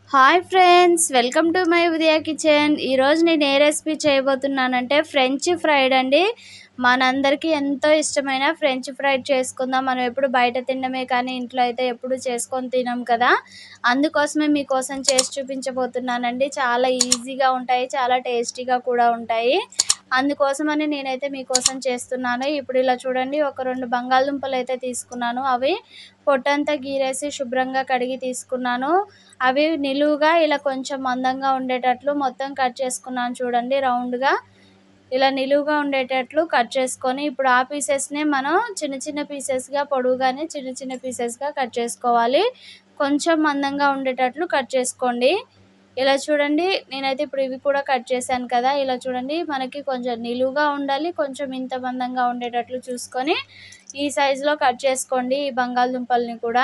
hi friends welcome to my Udaya kitchen ఈరోజు నేను ఏ రెసిపీ చేయబోతున్నానంటే ఫ్రెంచ్ ఫ్రైడ్ అండి మనందరికీ ఎంతో ఇష్టమైన ఫ్రెంచ్ ఫ్రైడ్ చేసుకుందాం మనం ఎప్పుడు బయట తినడమే కానీ ఇంట్లో అయితే ఎప్పుడు చేసుకొని తినాం కదా అందుకోసమే మీకోసం చేసి చూపించబోతున్నానండి చాలా ఈజీగా ఉంటాయి చాలా టేస్టీగా కూడా ఉంటాయి అందుకోసమని నేనైతే మీకోసం చేస్తున్నాను ఇప్పుడు ఇలా చూడండి ఒక రెండు బంగాళదుంపలు అయితే తీసుకున్నాను అవి పొట్టంతా గీరేసి శుభ్రంగా కడిగి తీసుకున్నాను అవి నిలువుగా ఇలా కొంచెం మందంగా ఉండేటట్లు మొత్తం కట్ చేసుకున్నాను చూడండి రౌండ్గా ఇలా నిలువుగా ఉండేటట్లు కట్ చేసుకొని ఇప్పుడు ఆ పీసెస్ని మనం చిన్న చిన్న పీసెస్గా పొడవుగానే చిన్న చిన్న పీసెస్గా కట్ చేసుకోవాలి కొంచెం మందంగా ఉండేటట్లు కట్ చేసుకోండి ఇలా చూడండి నేనైతే ఇప్పుడు ఇవి కూడా కట్ చేశాను కదా ఇలా చూడండి మనకి కొంచెం నిలువుగా ఉండాలి కొంచెం ఇంత మందంగా ఉండేటట్లు చూసుకొని ఈ సైజులో కట్ చేసుకోండి ఈ బంగాళదుంపల్ని కూడా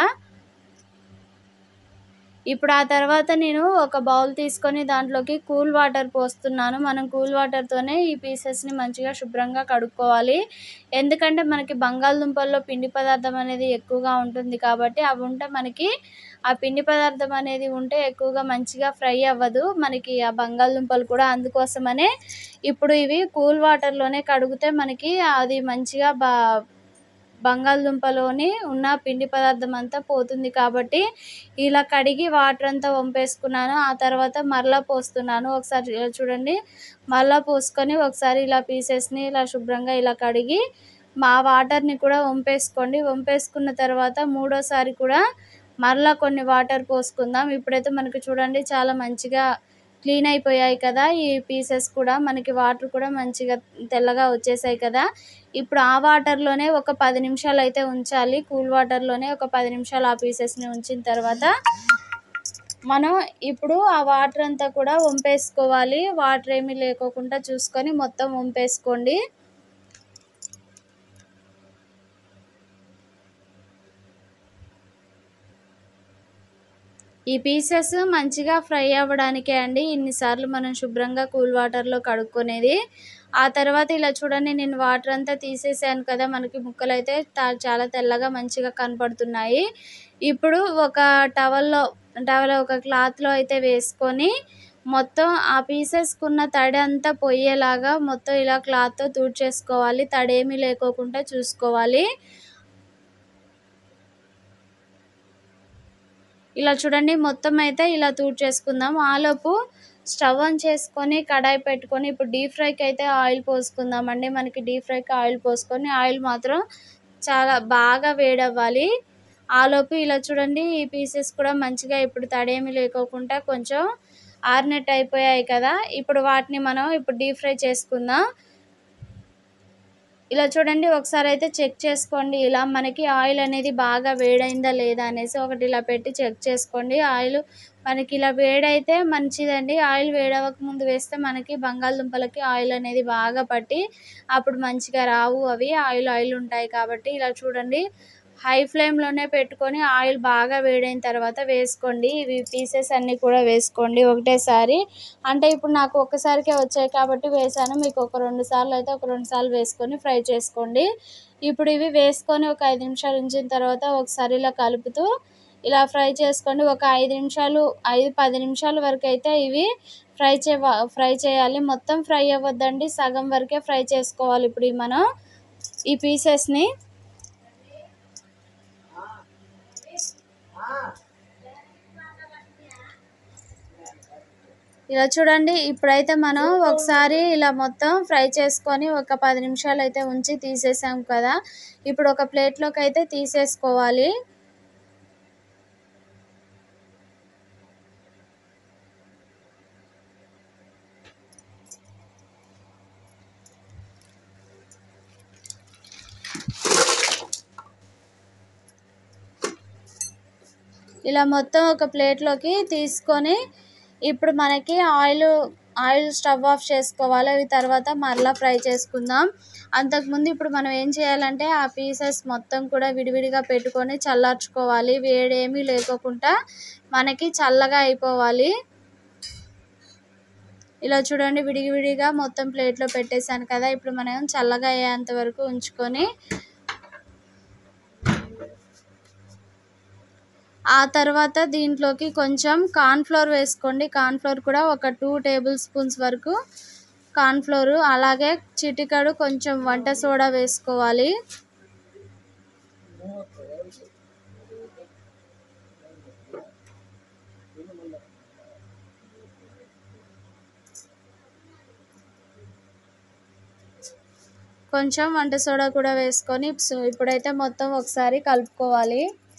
ఇప్పుడు ఆ తర్వాత నేను ఒక బౌల్ తీసుకొని దాంట్లోకి కూల్ వాటర్ పోస్తున్నాను మనం కూల్ వాటర్తోనే ఈ పీసెస్ని మంచిగా శుభ్రంగా కడుక్కోవాలి ఎందుకంటే మనకి బంగాళదుంపల్లో పిండి పదార్థం అనేది ఎక్కువగా ఉంటుంది కాబట్టి అవి ఉంటే మనకి ఆ పిండి పదార్థం అనేది ఉంటే ఎక్కువగా మంచిగా ఫ్రై అవ్వదు మనకి ఆ బంగాళదుంపలు కూడా అందుకోసమనే ఇప్పుడు ఇవి కూల్ వాటర్లోనే కడిగితే మనకి అది మంచిగా బా బంగాళదుంపలోని ఉన్న పిండి పదార్థం అంతా పోతుంది కాబట్టి ఇలా కడిగి వాటర్ అంతా వంపేసుకున్నాను ఆ తర్వాత మరలా పోస్తున్నాను ఒకసారి చూడండి మరలా పోసుకొని ఒకసారి ఇలా పీసెస్ని ఇలా శుభ్రంగా ఇలా కడిగి మా వాటర్ని కూడా వంపేసుకోండి వంపేసుకున్న తర్వాత మూడోసారి కూడా మరలా కొన్ని వాటర్ పోసుకుందాం ఇప్పుడైతే మనకి చూడండి చాలా మంచిగా క్లీన్ అయిపోయాయి కదా ఈ పీసెస్ కూడా మనకి వాటర్ కూడా మంచిగా తెల్లగా వచ్చేసాయి కదా ఇప్పుడు ఆ వాటర్లోనే ఒక పది నిమిషాలు అయితే ఉంచాలి కూల్ వాటర్లోనే ఒక పది నిమిషాలు ఆ పీసెస్ని ఉంచిన తర్వాత మనం ఇప్పుడు ఆ వాటర్ అంతా కూడా వంపేసుకోవాలి వాటర్ ఏమీ లేకోకుండా చూసుకొని మొత్తం వంపేసుకోండి ఈ పీసెస్ మంచిగా ఫ్రై అవ్వడానికే అండి ఇన్నిసార్లు మనం శుభ్రంగా కూల్ వాటర్లో కడుక్కొనేది ఆ తర్వాత ఇలా చూడండి నేను వాటర్ అంతా తీసేసాను కదా మనకి ముక్కలు అయితే చాలా తెల్లగా మంచిగా కనపడుతున్నాయి ఇప్పుడు ఒక టవల్లో టవల్ ఒక క్లాత్లో అయితే వేసుకొని మొత్తం ఆ పీసెస్కున్న తడి అంతా పోయేలాగా మొత్తం ఇలా క్లాత్తో తూడ్చేసుకోవాలి తడేమీ లేకోకుండా చూసుకోవాలి ఇలా చూడండి మొత్తం అయితే ఇలా తూడ్చేసుకుందాం ఆలోపు స్టవ్ ఆన్ చేసుకొని కడాయి పెట్టుకొని ఇప్పుడు డీప్ ఫ్రైకి అయితే ఆయిల్ పోసుకుందామండి మనకి డీప్ ఫ్రైకి ఆయిల్ పోసుకొని ఆయిల్ మాత్రం చాలా బాగా వేడవ్వాలి ఆలోపు ఇలా చూడండి ఈ పీసెస్ కూడా మంచిగా ఇప్పుడు తడేమి లేకోకుండా కొంచెం ఆరినట్టు అయిపోయాయి కదా ఇప్పుడు వాటిని మనం ఇప్పుడు డీప్ ఫ్రై చేసుకుందాం ఇలా చూడండి ఒకసారి అయితే చెక్ చేసుకోండి ఇలా మనకి ఆయిల్ అనేది బాగా వేడైందా లేదా అనేసి ఒకటి ఇలా పెట్టి చెక్ చేసుకోండి ఆయిల్ మనకి ఇలా వేడైతే మంచిదండి ఆయిల్ వేడవక ముందు వేస్తే మనకి బంగాళదుంపలకి ఆయిల్ అనేది బాగా పట్టి అప్పుడు మంచిగా రావు అవి ఆయిల్ ఆయిల్ ఉంటాయి కాబట్టి ఇలా చూడండి హై ఫ్లేమ్లోనే పెట్టుకొని ఆయిల్ బాగా వేడైన తర్వాత వేసుకోండి ఇవి పీసెస్ అన్నీ కూడా వేసుకోండి ఒకటేసారి అంటే ఇప్పుడు నాకు ఒక్కసారికే వచ్చాయి కాబట్టి వేసాను మీకు ఒక రెండు సార్లు అయితే ఒక రెండు సార్లు వేసుకొని ఫ్రై చేసుకోండి ఇప్పుడు ఇవి వేసుకొని ఒక ఐదు నిమిషాలు ఉంచిన తర్వాత ఒకసారి ఇలా కలుపుతూ ఇలా ఫ్రై చేసుకోండి ఒక ఐదు నిమిషాలు ఐదు పది నిమిషాల వరకు అయితే ఇవి ఫ్రై చే ఫ్రై చేయాలి మొత్తం ఫ్రై అవ్వద్దండి సగం వరకే ఫ్రై చేసుకోవాలి ఇప్పుడు మనం ఈ పీసెస్ని ఇలా చూడండి ఇప్పుడైతే మనం ఒకసారి ఇలా మొత్తం ఫ్రై చేసుకొని ఒక పది నిమిషాలు అయితే ఉంచి తీసేసాం కదా ఇప్పుడు ఒక ప్లేట్లోకి అయితే తీసేసుకోవాలి ఇలా మొత్తం ఒక ప్లేట్లోకి తీసుకొని ఇప్పుడు మనకి ఆయిల్ ఆయిల్ స్టవ్ ఆఫ్ చేసుకోవాలి అవి తర్వాత మరలా ఫ్రై చేసుకుందాం అంతకుముందు ఇప్పుడు మనం ఏం చేయాలంటే ఆ పీసెస్ మొత్తం కూడా విడివిడిగా పెట్టుకొని చల్లార్చుకోవాలి వేడేమీ లేకోకుండా మనకి చల్లగా అయిపోవాలి ఇలా చూడండి విడివిడిగా మొత్తం ప్లేట్లో పెట్టేశాను కదా ఇప్పుడు మనం చల్లగా అయ్యేంత వరకు ఉంచుకొని ఆ తర్వాత దీంట్లోకి కొంచెం కార్న్ఫ్లోర్ వేసుకోండి కార్న్ఫ్లోర్ కూడా ఒక టూ టేబుల్ స్పూన్స్ వరకు కార్న్ఫ్లోర్ అలాగే చిటికడు కొంచెం వంట సోడా వేసుకోవాలి కొంచెం వంట సోడా కూడా వేసుకొని సో ఇప్పుడైతే మొత్తం ఒకసారి కలుపుకోవాలి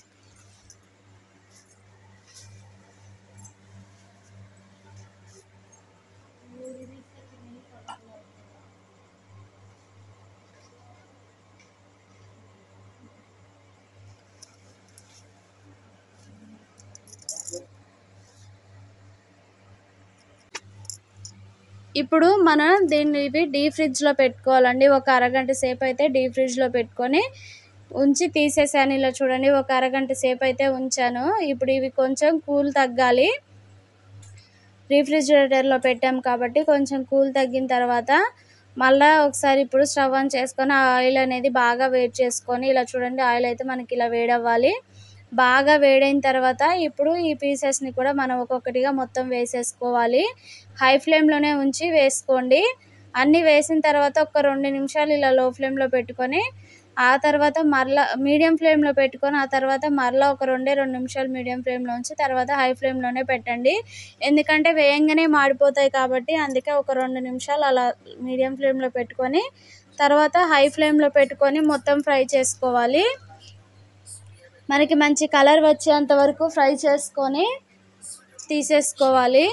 ఇప్పుడు మనం దీన్ని ఇవి డీ ఫ్రిడ్జ్లో పెట్టుకోవాలండి ఒక అరగంట సేపు అయితే డీ ఫ్రిడ్జ్లో పెట్టుకొని ఉంచి తీసేసాను ఇలా చూడండి ఒక అరగంట సేపు అయితే ఉంచాను ఇప్పుడు ఇవి కొంచెం కూల్ తగ్గాలి రీఫ్రిజిరేటర్లో పెట్టాం కాబట్టి కొంచెం కూల్ తగ్గిన తర్వాత మళ్ళీ ఒకసారి ఇప్పుడు స్టవ్ ఆన్ చేసుకొని ఆ ఆయిల్ అనేది బాగా వేడి చేసుకొని ఇలా చూడండి ఆయిల్ అయితే మనకి ఇలా వేడవ్వాలి బాగా వేడైన తర్వాత ఇప్పుడు ఈ పీసెస్ని కూడా మనం ఒక్కొక్కటిగా మొత్తం వేసేసుకోవాలి హై ఫ్లేమ్లోనే ఉంచి వేసుకోండి అన్నీ వేసిన తర్వాత ఒక రెండు నిమిషాలు ఇలా లో ఫ్లేమ్లో పెట్టుకొని ఆ తర్వాత మరలా మీడియం ఫ్లేమ్లో పెట్టుకొని ఆ తర్వాత మరలా ఒక రెండే రెండు నిమిషాలు మీడియం ఫ్లేమ్లో ఉంచి తర్వాత హై ఫ్లేమ్లోనే పెట్టండి ఎందుకంటే వేయంగానే మాడిపోతాయి కాబట్టి అందుకే ఒక రెండు నిమిషాలు అలా మీడియం ఫ్లేమ్లో పెట్టుకొని తర్వాత హై ఫ్లేమ్లో పెట్టుకొని మొత్తం ఫ్రై చేసుకోవాలి మనకి మంచి కలర్ వచ్చేంత వరకు ఫ్రై చేసుకొని తీసేసుకోవాలి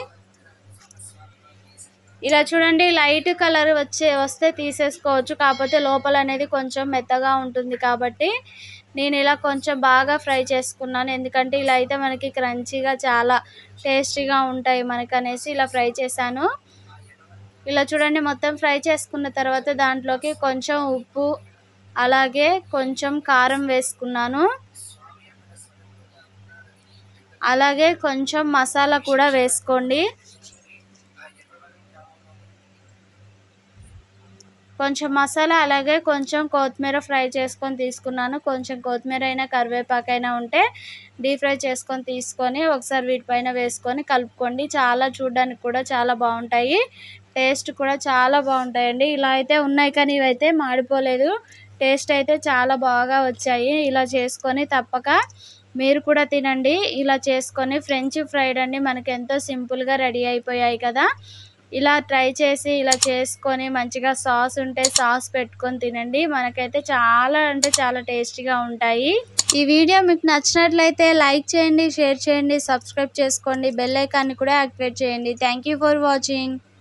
ఇలా చూడండి లైట్ కలర్ వచ్చే వస్తే తీసేసుకోవచ్చు కాకపోతే లోపల అనేది కొంచెం మెత్తగా ఉంటుంది కాబట్టి నేను ఇలా కొంచెం బాగా ఫ్రై చేసుకున్నాను ఎందుకంటే ఇలా అయితే మనకి క్రంచీగా చాలా టేస్టీగా ఉంటాయి మనకి అనేసి ఇలా ఫ్రై చేశాను ఇలా చూడండి మొత్తం ఫ్రై చేసుకున్న తర్వాత దాంట్లోకి కొంచెం ఉప్పు అలాగే కొంచెం కారం వేసుకున్నాను అలాగే కొంచెం మసాలా కూడా వేసుకోండి కొంచెం మసాలా అలాగే కొంచెం కొత్తిమీర ఫ్రై చేసుకొని తీసుకున్నాను కొంచెం కొత్తిమీర అయినా కరివేపాకు అయినా ఉంటే డీప్ ఫ్రై చేసుకొని తీసుకొని ఒకసారి వీటిపైన వేసుకొని కలుపుకోండి చాలా చూడడానికి కూడా చాలా బాగుంటాయి టేస్ట్ కూడా చాలా బాగుంటాయండి ఇలా అయితే ఉన్నాయి కానీ ఇవైతే మాడిపోలేదు టేస్ట్ అయితే చాలా బాగా వచ్చాయి ఇలా చేసుకొని తప్పక మీరు కూడా తినండి ఇలా చేసుకొని ఫ్రెంచ్ ఫ్రైడ్ అండి మనకి ఎంతో సింపుల్గా రెడీ అయిపోయాయి కదా ఇలా ట్రై చేసి ఇలా చేసుకొని మంచిగా సాస్ ఉంటే సాస్ పెట్టుకొని తినండి మనకైతే చాలా అంటే చాలా టేస్టీగా ఉంటాయి ఈ వీడియో మీకు నచ్చినట్లయితే లైక్ చేయండి షేర్ చేయండి సబ్స్క్రైబ్ చేసుకోండి బెల్ ఐకాన్ని కూడా యాక్టివేట్ చేయండి థ్యాంక్ యూ ఫర్ వాచింగ్